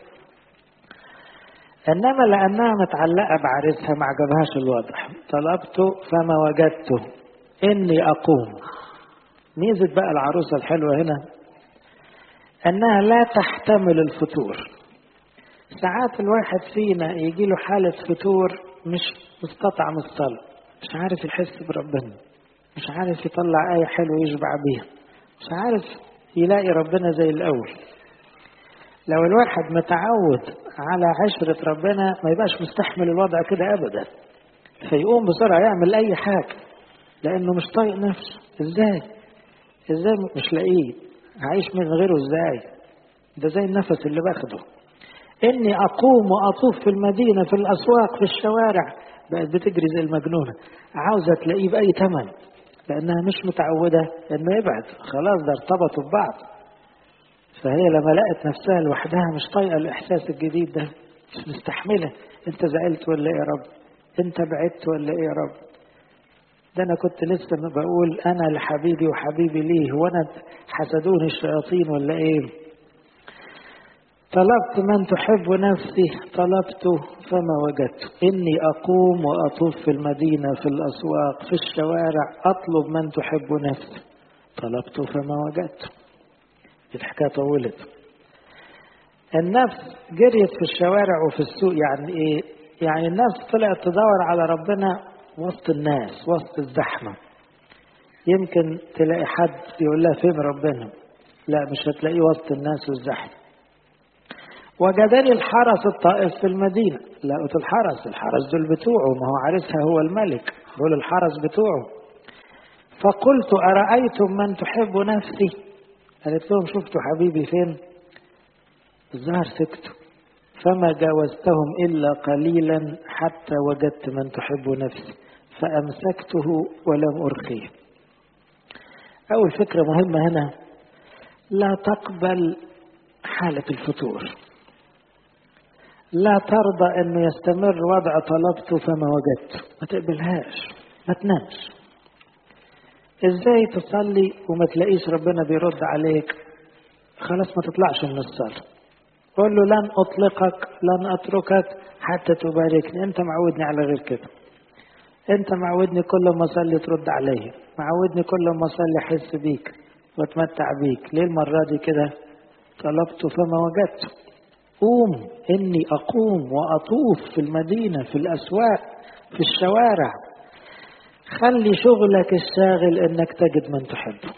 إنما لأنها متعلقة بعرسها ما عجبهاش الوضع طلبته فما وجدته إني أقوم ميزة بقى العروسة الحلوة هنا أنها لا تحتمل الفتور ساعات الواحد فينا يجي له حالة فتور مش مستطعم الصلاة مش عارف يحس بربنا مش عارف يطلع آية حلوة يشبع بيها مش عارف يلاقي ربنا زي الأول لو الواحد متعود على عشرة ربنا ما يبقاش مستحمل الوضع كده أبدا فيقوم بسرعة يعمل أي حاجة لأنه مش طايق نفسه إزاي إزاي مش لاقيه عايش من غيره إزاي ده زي النفس اللي باخده إني أقوم وأطوف في المدينة في الأسواق في الشوارع بقت بتجري زي المجنونة عاوزة تلاقيه بأي ثمن لأنها مش متعودة إنه يبعد خلاص ده ارتبطوا ببعض فهي لما لقت نفسها لوحدها مش طايقة الإحساس الجديد ده مش مستحملة أنت زعلت ولا إيه يا رب أنت بعدت ولا إيه يا رب ده أنا كنت لسه بقول أنا لحبيبي وحبيبي ليه هو أنا حسدوني الشياطين ولا إيه طلبت من تحب نفسي طلبت فما وجدت إني أقوم وأطوف في المدينة في الأسواق في الشوارع أطلب من تحب نفسي طلبت فما وجدت الحكاية طولت النفس جريت في الشوارع وفي السوق يعني إيه يعني النفس طلعت تدور على ربنا وسط الناس وسط الزحمة يمكن تلاقي حد يقول لها فين ربنا لا مش هتلاقيه وسط الناس والزحمة وجدني الحرس الطائف في المدينة لقيت الحرس الحرس دول بتوعه ما هو عارسها هو الملك دول الحرس بتوعه فقلت أرأيتم من تحب نفسي قالت لهم شفتوا حبيبي فين الظهر سكتوا فما جاوزتهم إلا قليلا حتى وجدت من تحب نفسي فأمسكته ولم أرخيه أول فكرة مهمة هنا لا تقبل حالة الفتور لا ترضى أنه يستمر وضع طلبته فما وجدته ما تقبلهاش ما تنامش ازاي تصلي وما تلاقيش ربنا بيرد عليك خلاص ما تطلعش من الصلاة قول له لن أطلقك لن أتركك حتى تباركني أنت معودني على غير كده أنت معودني كل ما أصلي ترد عليا معودني كل ما أصلي أحس بيك وأتمتع بيك ليه المرة دي كده طلبت فما وجدت قوم إني أقوم وأطوف في المدينة في الأسواق في الشوارع خلي شغلك الشاغل انك تجد من تحبه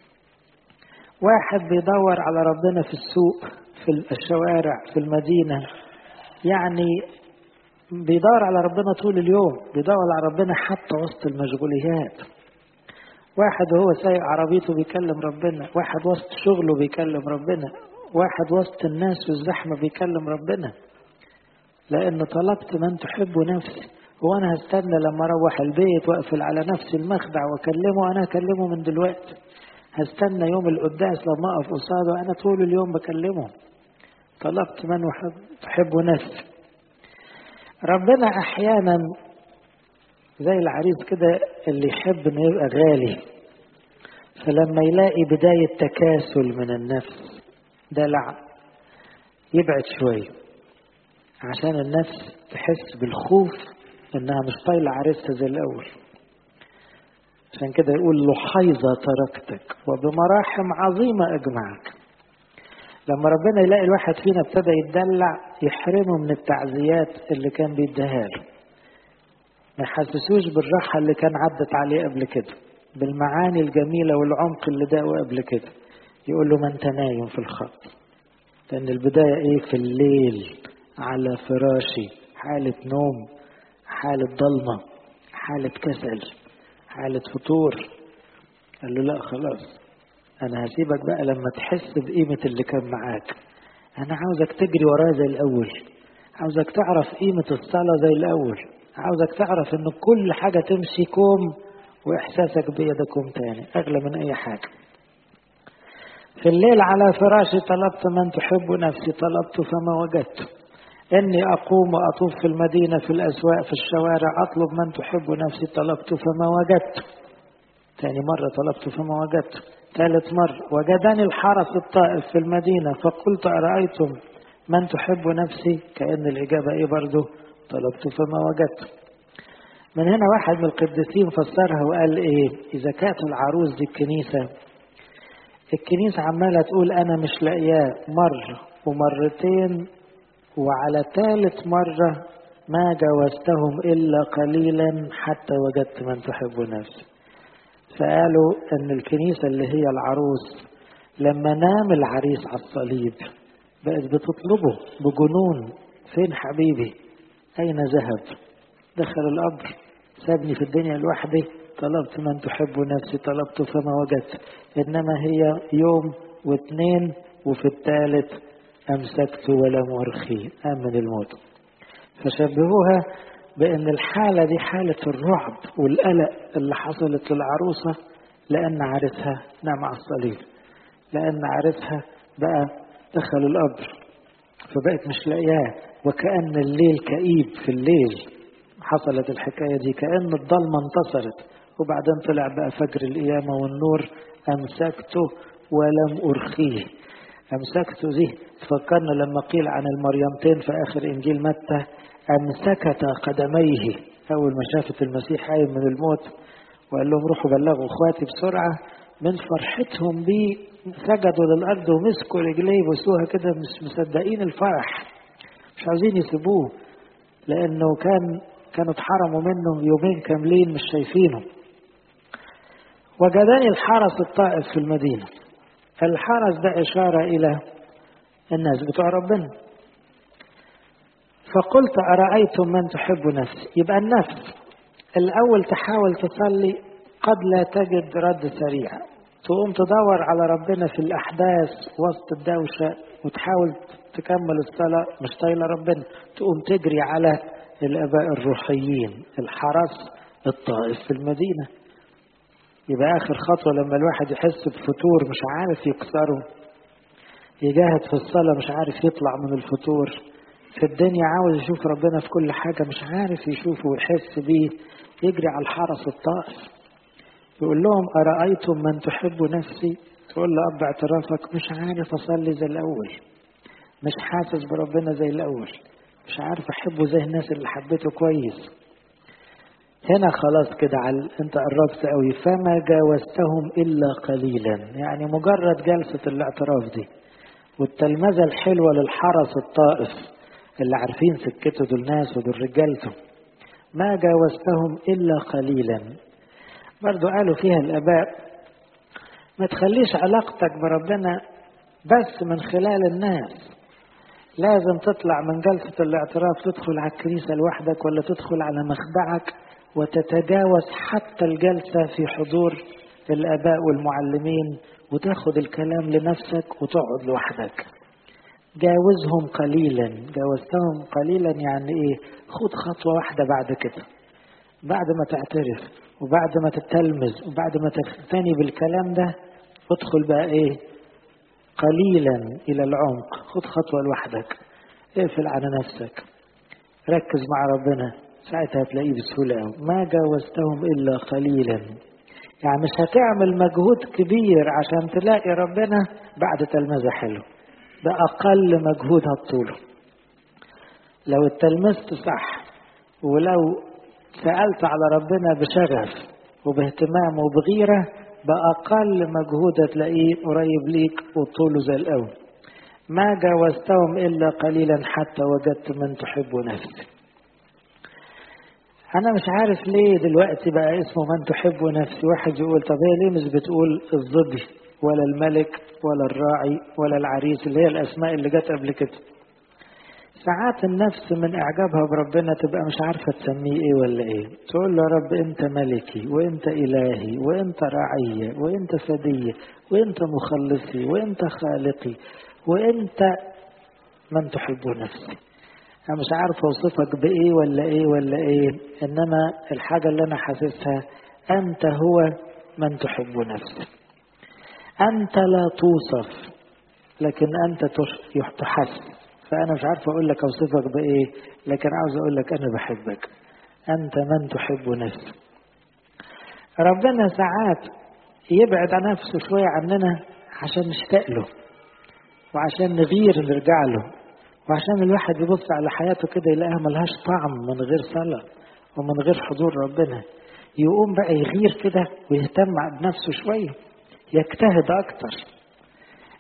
واحد بيدور على ربنا في السوق في الشوارع في المدينة يعني بيدور على ربنا طول اليوم بيدور على ربنا حتى وسط المشغوليات واحد وهو سايق عربيته بيكلم ربنا واحد وسط شغله بيكلم ربنا واحد وسط الناس والزحمة بيكلم ربنا لأن طلبت من تحب نفسي هو انا هستنى لما اروح البيت واقفل على نفسي المخدع واكلمه انا اكلمه من دلوقتي هستنى يوم القداس لما اقف قصاده انا طول اليوم بكلمه طلبت من تحب نفسي ربنا احيانا زي العريس كده اللي يحب انه يبقى غالي فلما يلاقي بداية تكاسل من النفس دلع يبعد شوية عشان النفس تحس بالخوف انها مش طايله عريسها زي الاول عشان كده يقول لحيظة تركتك وبمراحم عظيمة أجمعك لما ربنا يلاقي الواحد فينا ابتدى يتدلع يحرمه من التعزيات اللي كان بيديها له ما يحسسوش بالراحة اللي كان عدت عليه قبل كده بالمعاني الجميلة والعمق اللي داقه قبل كده يقول له ما انت نايم في الخط لأن البداية ايه في الليل على فراشي حالة نوم حالة ضلمة حالة كسل حالة فطور قال له لا خلاص أنا هسيبك بقى لما تحس بقيمة اللي كان معاك أنا عاوزك تجري ورايا زي الأول عاوزك تعرف قيمة الصلاة زي الأول عاوزك تعرف إن كل حاجة تمشي كوم وإحساسك بيا كوم تاني أغلى من أي حاجة في الليل على فراشي طلبت من تحب نفسي طلبت فما وجدت إني أقوم وأطوف في المدينة في الأسواق في الشوارع أطلب من تحب نفسي طلبت فما وجدت ثاني مرة طلبت فما وجدت ثالث مرة وجدني الحرس الطائف في المدينة فقلت أرأيتم من تحب نفسي كأن الإجابة إيه برضه طلبت فما وجدت من هنا واحد من القديسين فسرها وقال إيه إذا كانت العروس دي الكنيسة الكنيسة عمالة تقول أنا مش لاقياه مرة ومرتين وعلى ثالث مرة ما جاوزتهم إلا قليلا حتى وجدت من تحب نفسي فقالوا أن الكنيسة اللي هي العروس لما نام العريس على الصليب بقت بتطلبه بجنون فين حبيبي أين ذهب دخل القبر سابني في الدنيا لوحدي طلبت من تحب نفسي طلبت فما وجدت إنما هي يوم واثنين وفي الثالث أمسكت ولم أرخي آمن الموت فشبهوها بأن الحالة دي حالة الرعب والقلق اللي حصلت للعروسة لأن عرسها نام على الصليب لأن عرسها بقى دخل القبر فبقت مش لاقياه وكأن الليل كئيب في الليل حصلت الحكاية دي كأن الضلمة انتصرت وبعدين طلع بقى فجر القيامة والنور أمسكته ولم أرخيه أمسكته دي تفكرنا لما قيل عن المريمتين في آخر إنجيل متى أمسكتا قدميه أول ما شافت المسيح قايم من الموت وقال لهم روحوا بلغوا إخواتي بسرعة من فرحتهم بيه سجدوا للأرض ومسكوا رجليه بوسوها كده مش مصدقين الفرح مش عاوزين يسيبوه لأنه كان كانوا اتحرموا منه يومين كاملين مش شايفينه وجدني الحرس الطائف في المدينة الحرس ده إشارة إلى الناس بتوع ربنا فقلت أرأيتم من تحب نفسي يبقى النفس الأول تحاول تصلي قد لا تجد رد سريع تقوم تدور على ربنا في الأحداث وسط الدوشة وتحاول تكمل الصلاة مش طايلة ربنا تقوم تجري على الآباء الروحيين الحرس الطائف في المدينة يبقى آخر خطوة لما الواحد يحس بفتور مش عارف يكسره يجاهد في الصلاة مش عارف يطلع من الفتور في الدنيا عاوز يشوف ربنا في كل حاجة مش عارف يشوفه ويحس بيه يجري على الحرس الطائف يقول لهم أرأيتم من تحب نفسي تقول له أب اعترافك مش عارف أصلي زي الأول مش حاسس بربنا زي الأول مش عارف أحبه زي الناس اللي حبيته كويس هنا خلاص كده على انت قربت قوي فما جاوزتهم الا قليلا يعني مجرد جلسه الاعتراف دي والتلمذه الحلوه للحرس الطائف اللي عارفين سكته دول ناس ودول رجالته ما جاوزتهم الا قليلا برضو قالوا فيها الاباء ما تخليش علاقتك بربنا بس من خلال الناس لازم تطلع من جلسة الاعتراف تدخل على الكنيسة لوحدك ولا تدخل على مخدعك وتتجاوز حتى الجلسة في حضور الآباء والمعلمين وتاخد الكلام لنفسك وتقعد لوحدك جاوزهم قليلا جاوزتهم قليلا يعني ايه خد خطوة واحدة بعد كده بعد ما تعترف وبعد ما تتلمذ وبعد ما تقتني بالكلام ده ادخل بقى ايه قليلا الى العمق خد خطوة لوحدك اقفل على نفسك ركز مع ربنا ساعتها هتلاقيه بسهولة أوي ما جاوزتهم إلا قليلا يعني مش هتعمل مجهود كبير عشان تلاقي ربنا بعد تلمذة حلو ده أقل مجهود هتطوله لو اتلمذت صح ولو سألت على ربنا بشغف وباهتمام وبغيرة بأقل مجهود هتلاقيه قريب ليك وطوله زي الأول ما جاوزتهم إلا قليلا حتى وجدت من تحب نفسي أنا مش عارف ليه دلوقتي بقى اسمه من تحب نفسي واحد يقول طب هي ليه مش بتقول الظبي ولا الملك ولا الراعي ولا العريس اللي هي الأسماء اللي جت قبل كده ساعات النفس من إعجابها بربنا تبقى مش عارفة تسميه إيه ولا إيه تقول له يا رب أنت ملكي وأنت إلهي وأنت راعية وأنت فدية وأنت مخلصي وأنت خالقي وأنت من تحب نفسي أنا مش عارف أوصفك بإيه ولا إيه ولا إيه إنما الحاجة اللي أنا حاسسها أنت هو من تحب نفسك أنت لا توصف لكن أنت تحس فأنا مش عارف أقول لك أوصفك بإيه لكن عاوز أقول لك أنا بحبك أنت من تحب نفسك ربنا ساعات يبعد عن نفسه شوية عننا عشان نشتاق له وعشان نغير نرجع له وعشان الواحد يبص على حياته كده يلاقيها ملهاش طعم من غير صلاة ومن غير حضور ربنا يقوم بقى يغير كده ويهتم بنفسه شوية يجتهد أكتر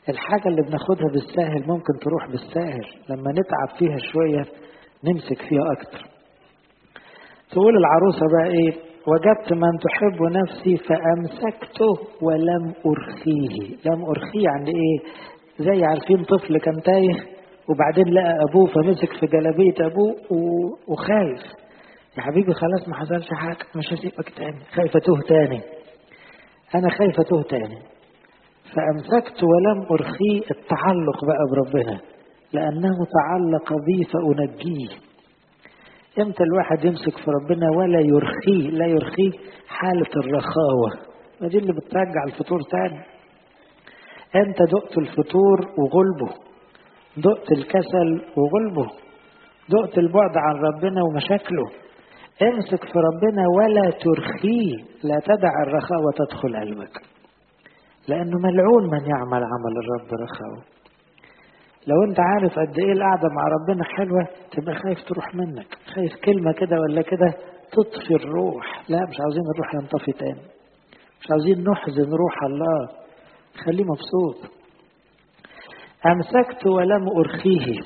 الحاجة اللي بناخدها بالساهل ممكن تروح بالساهل لما نتعب فيها شوية نمسك فيها أكتر تقول العروسة بقى إيه وجدت من تحب نفسي فأمسكته ولم أرخيه لم أرخيه يعني إيه زي عارفين طفل كان تايه وبعدين لقى أبوه فمسك في جلابية أبوه وخايف يا حبيبي خلاص ما حصلش حاجة مش هسيبك تاني خايفة توه تاني أنا خايفة توه تاني فأمسكت ولم أرخيه التعلق بقى بربنا لأنه تعلق بي فأنجيه امتى الواحد يمسك في ربنا ولا يرخيه لا يرخيه حالة الرخاوة ما دي اللي بترجع الفطور تاني انت دقت الفطور وغلبه دقت الكسل وغلبه دقت البعد عن ربنا ومشاكله امسك في ربنا ولا ترخيه لا تدع الرخاوة تدخل قلبك لأنه ملعون من يعمل عمل الرب رخاوة لو انت عارف قد ايه القعدة مع ربنا حلوة تبقى خايف تروح منك خايف كلمة كده ولا كده تطفي الروح لا مش عاوزين الروح ينطفي تاني مش عاوزين نحزن روح الله خليه مبسوط أمسكت ولم أرخيه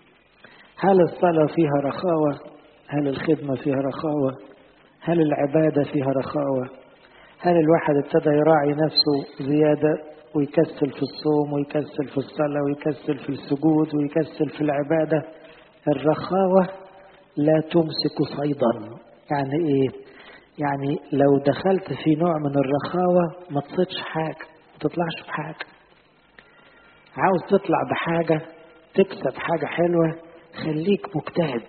هل الصلاة فيها رخاوة هل الخدمة فيها رخاوة هل العبادة فيها رخاوة هل الواحد ابتدى يراعي نفسه زيادة ويكسل في الصوم ويكسل في الصلاة ويكسل في السجود ويكسل في العبادة الرخاوة لا تمسك صيدا يعني ايه يعني لو دخلت في نوع من الرخاوة ما تصيدش حاجة ما تطلعش بحاجة عاوز تطلع بحاجة تكسب حاجة حلوة خليك مجتهد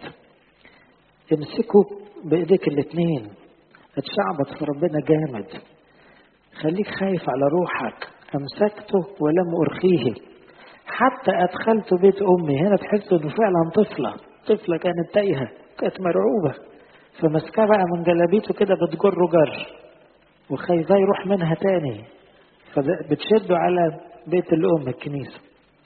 امسكه بايديك الاتنين اتشعبط في ربنا جامد خليك خايف على روحك امسكته ولم ارخيه حتى ادخلت بيت امي هنا تحس انه فعلا طفله طفله كانت تايهه كانت مرعوبه فمسكها بقى من جلابيته كده بتجره جر وخايفاه يروح منها تاني فبتشده على بيت الام الكنيسه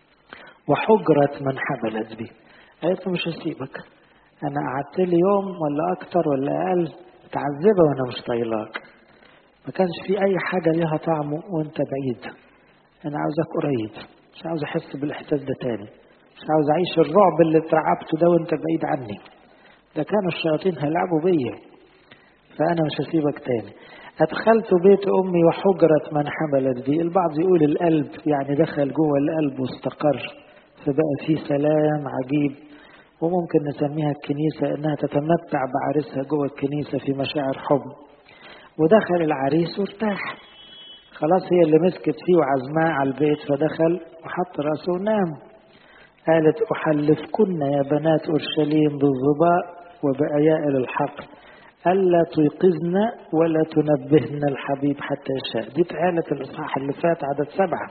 وحجرة من حبلت بي قالت له مش هسيبك انا قعدت لي يوم ولا اكتر ولا اقل متعذبه وانا مش طايلاك ما كانش في اي حاجه ليها طعم وانت بعيد انا عاوزك قريب مش عاوز احس بالاحساس ده تاني مش عاوز اعيش الرعب اللي اترعبته ده وانت بعيد عني ده كانوا الشياطين هيلعبوا بيا فانا مش هسيبك تاني ادخلت بيت امي وحجرة من حملت بي البعض يقول القلب يعني دخل جوه القلب واستقر فبقى في سلام عجيب وممكن نسميها الكنيسة انها تتمتع بعريسها جوه الكنيسة في مشاعر حب ودخل العريس وارتاح خلاص هي اللي مسكت فيه وعزماه على البيت فدخل وحط راسه ونام قالت أحلفكن يا بنات أورشليم بالظباء وبأيائل الحقل ألا تيقظن ولا تنبهن الحبيب حتى يشاء دي اتقالت الإصحاح اللي فات عدد سبعة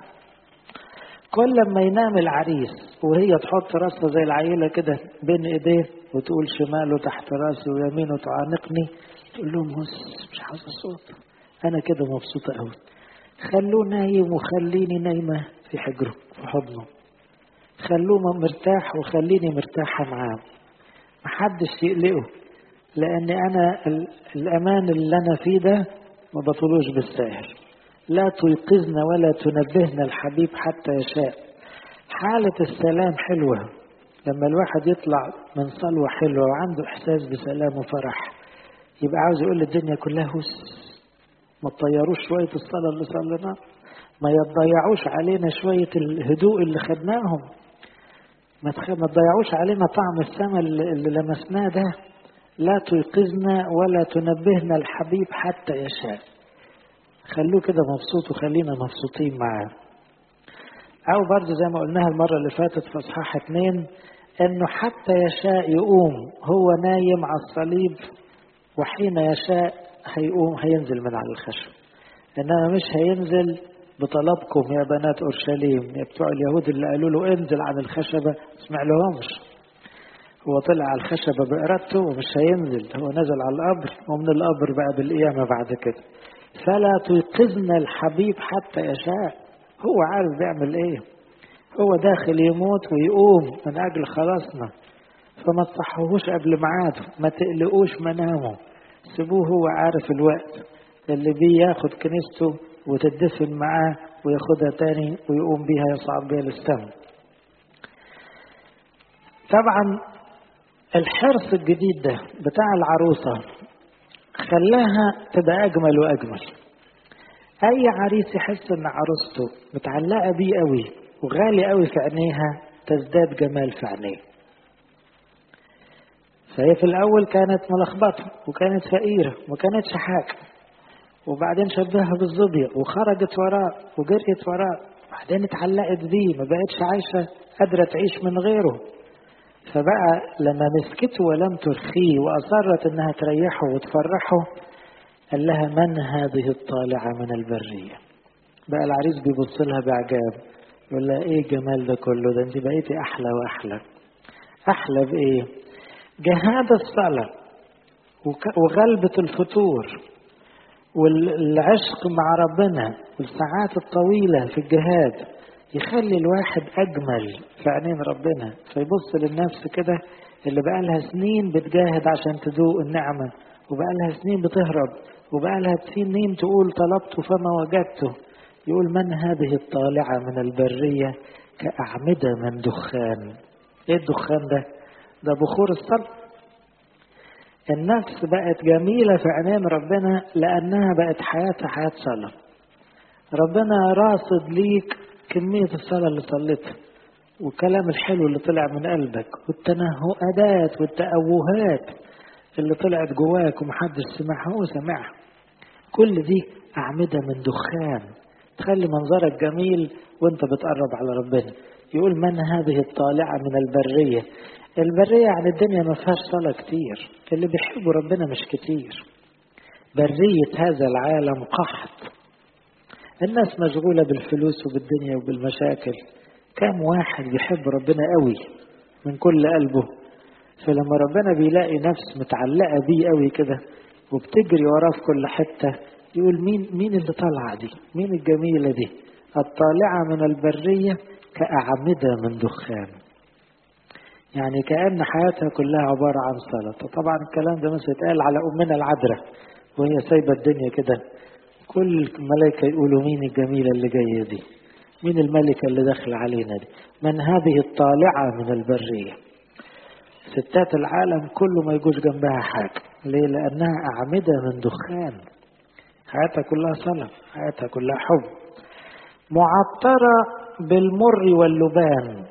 كل ما ينام العريس وهي تحط راسها زي العيلة كده بين ايديه وتقول شماله تحت راسي ويمينه تعانقني تقول لهم هس مش عاوز الصوت انا كده مبسوطة قوي خلوه نايم وخليني نايمة في حجره في حضنه خلوه مرتاح وخليني مرتاحة معاه محدش يقلقه لان انا الامان اللي انا فيه ده ما بطلوش بالساهل لا تيقظن ولا تنبهن الحبيب حتى يشاء حالة السلام حلوة لما الواحد يطلع من صلوة حلوة وعنده إحساس بسلام وفرح يبقى عاوز يقول للدنيا كلها هس ما تطيروش شوية الصلاة اللي صليناها ما يضيعوش علينا شوية الهدوء اللي خدناهم ما ما تضيعوش علينا طعم السماء اللي لمسناه ده لا تيقظنا ولا تنبهنا الحبيب حتى يشاء خلوه كده مبسوط وخلينا مبسوطين معاه أو برضه زي ما قلناها المرة اللي فاتت في إصحاح اتنين إنه حتى يشاء يقوم هو نايم على الصليب وحين يشاء هيقوم هينزل من على الخشب إنما مش هينزل بطلبكم يا بنات أورشليم يا بتوع اليهود اللي قالوا له انزل عن الخشبة اسمع لهمش هو طلع على الخشبة بإرادته ومش هينزل هو نزل على القبر ومن القبر بقى بالقيامة بعد كده فلا تيقظنا الحبيب حتى يشاء هو عارف بيعمل ايه هو داخل يموت ويقوم من اجل خلاصنا فما تصحوهوش قبل ميعاده ما تقلقوش منامه سيبوه هو عارف الوقت اللي بيه ياخد كنيسته وتدفن معاه وياخدها تاني ويقوم بيها يصعد بيها للسماء طبعا الحرص الجديد ده بتاع العروسة خلاها تبقى أجمل وأجمل أي عريس يحس إن عروسته متعلقة بيه قوي وغالي قوي في عينيها تزداد جمال في عينيه فهي في الأول كانت ملخبطة وكانت فقيرة وما كانتش حاجة وبعدين شبهها بالظبية وخرجت وراه وجريت وراه وبعدين اتعلقت بيه ما بقتش عايشة قادرة تعيش من غيره فبقى لما مسكته ولم ترخيه وأصرت إنها تريحه وتفرحه قال لها من هذه الطالعة من البرية بقى العريس بيبص لها بإعجاب يقول لها إيه الجمال ده كله ده أنت بقيتي أحلى وأحلى أحلى بإيه جهاد الصلاة وغلبة الفتور والعشق مع ربنا والساعات الطويلة في الجهاد يخلي الواحد أجمل في عينين ربنا فيبص للنفس كده اللي بقى لها سنين بتجاهد عشان تذوق النعمة وبقى لها سنين بتهرب وبقى لها سنين تقول طلبت فما وجدته يقول من هذه الطالعة من البرية كأعمدة من دخان ايه الدخان ده ده بخور الصلاة النفس بقت جميلة في عينين ربنا لأنها بقت حياتها حياة صلاة ربنا راصد ليك كمية الصلاة اللي صليتها والكلام الحلو اللي طلع من قلبك والتنهؤات والتأوهات اللي طلعت جواك ومحدش سمعها هو سمعها كل دي أعمدة من دخان تخلي منظرك جميل وانت بتقرب على ربنا يقول من هذه الطالعة من البرية البرية يعني الدنيا ما فيهاش صلاة كتير اللي بيحبوا ربنا مش كتير برية هذا العالم قحط الناس مشغولة بالفلوس وبالدنيا وبالمشاكل كم واحد بيحب ربنا قوي من كل قلبه فلما ربنا بيلاقي نفس متعلقة بيه قوي كده وبتجري وراه في كل حتة يقول مين مين اللي طالعة دي مين الجميلة دي الطالعة من البرية كأعمدة من دخان يعني كأن حياتها كلها عبارة عن صلاة طبعا الكلام ده مثلا يتقال على أمنا العذراء وهي سايبة الدنيا كده كل الملائكة يقولوا مين الجميلة اللي جاية دي مين الملكة اللي داخل علينا دي من هذه الطالعة من البرية ستات العالم كله ما يجوش جنبها حاجة ليه لأنها أعمدة من دخان حياتها كلها صلاة حياتها كلها حب معطرة بالمر واللبان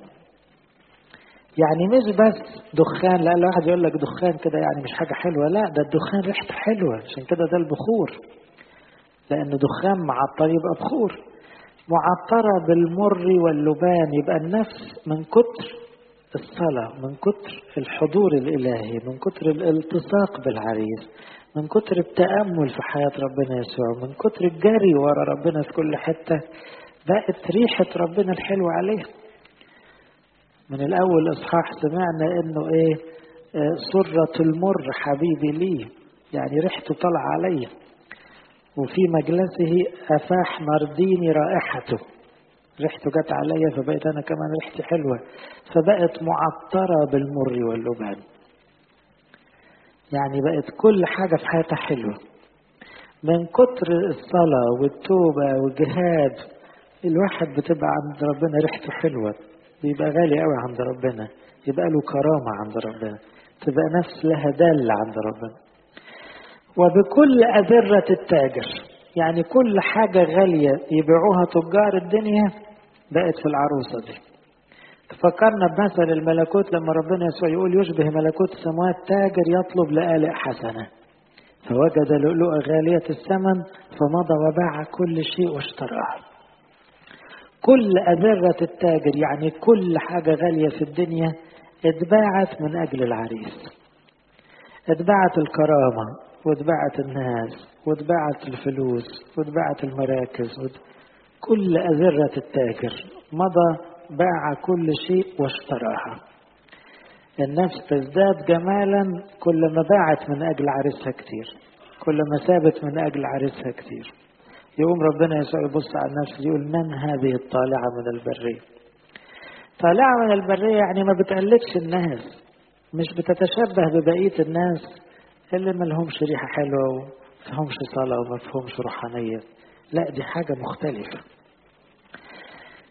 يعني مش بس دخان لا الواحد يقول لك دخان كده يعني مش حاجة حلوة لا ده الدخان ريحته حلوة عشان كده ده البخور لأن دخان معطر يبقى بخور معطرة بالمر واللبان يبقى النفس من كتر الصلاة من كتر الحضور الإلهي من كتر الالتصاق بالعريس من كتر التأمل في حياة ربنا يسوع من كتر الجري ورا ربنا في كل حتة بقت ريحة ربنا الحلوة عليها من الأول إصحاح سمعنا إنه إيه آه سرة المر حبيبي لي يعني ريحته طلع عليا وفي مجلسه أفاح نرديني رائحته ريحته جت عليا فبقيت أنا كمان ريحتي حلوة فبقت معطرة بالمر واللبان يعني بقت كل حاجة في حياتها حلوة من كتر الصلاة والتوبة والجهاد الواحد بتبقى عند ربنا ريحته حلوة بيبقى غالي قوي عند ربنا يبقى له كرامة عند ربنا تبقى نفس لها دالة عند ربنا وبكل أذرة التاجر يعني كل حاجة غالية يبيعوها تجار الدنيا بقت في العروسة دي تفكرنا بمثل الملكوت لما ربنا يسوع يقول يشبه ملكوت السماوات تاجر يطلب لآلئ حسنة فوجد لؤلؤة غالية الثمن فمضى وباع كل شيء واشتراه كل أذرة التاجر يعني كل حاجة غالية في الدنيا اتباعت من أجل العريس اتباعت الكرامة واتباعت الناس واتباعت الفلوس واتباعت المراكز كل أذرة التاجر مضى باع كل شيء واشتراها النفس تزداد جمالا كلما باعت من أجل عريسها كتير كلما سابت من أجل عريسها كتير يقوم ربنا يسوع يبص على النفس يقول من هذه الطالعة من البرية طالعة من البرية يعني ما بتقلدش الناس مش بتتشبه ببقية الناس اللي ما لهمش ريحة حلوة وما فيهمش صلاة وما فيهمش روحانية لا دي حاجة مختلفة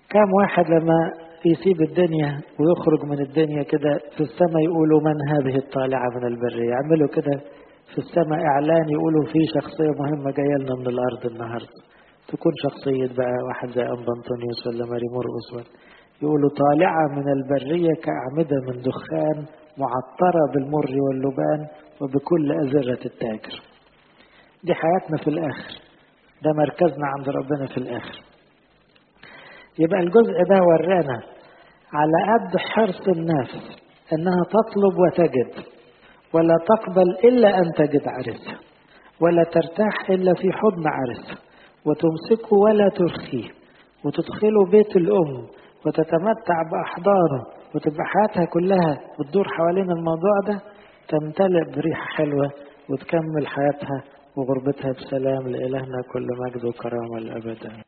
كم واحد لما يسيب الدنيا ويخرج من الدنيا كده في السماء يقولوا من هذه الطالعة من البرية يعملوا كده في السماء إعلان يقولوا في شخصية مهمة جاية لنا من الأرض النهاردة تكون شخصية بقى واحد زي أنبا أنطونيوس ولا ماري مرقس يقولوا طالعة من البرية كأعمدة من دخان معطرة بالمر واللبان وبكل أزرة التاجر دي حياتنا في الآخر ده مركزنا عند ربنا في الآخر يبقى الجزء ده ورانا على قد حرص النفس انها تطلب وتجد ولا تقبل الا ان تجد عرسها ولا ترتاح الا في حضن عرسها وتمسكه ولا ترخيه وتدخله بيت الام وتتمتع باحضانه وتبقى حياتها كلها بتدور حوالين الموضوع ده تمتلئ بريحه حلوه وتكمل حياتها وغربتها بسلام لإلهنا كل مجد وكرامة الأبد